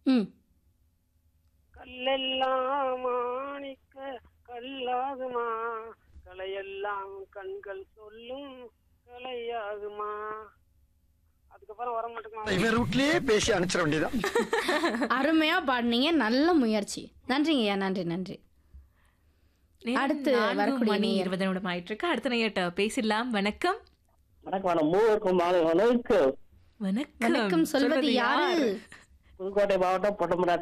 ம் கல்லெல்லாம் மாணிக்க கல்லாகுமா கலையெல்லாம் கண்கள் சொல்லும் கலையாகுமா அதுக்கப்புறம் வர மாட்டேங்குமா இவன் ரூட்லயே பேசி அனுப்பிச்சிட வேண்டியதான் அருமையா பாடினீங்க நல்ல முயற்சி நன்றிங்கய்யா நன்றி நன்றி நேரம் அடுத்து நான்கு வரக்கூடிய மணி நேயர். இருபது நிமிடம் ஆயிட்டு இருக்கு அடுத்த நேயர்கிட்ட பேசிடலாம் வணக்கம் வணக்கம் வணக்கம் மூவருக்கும் மாலை வணக்கம் வணக்கம் வணக்கம் சொல்வது யாரு புதுக்கோட்டை மாவட்டம் பொட்டமரா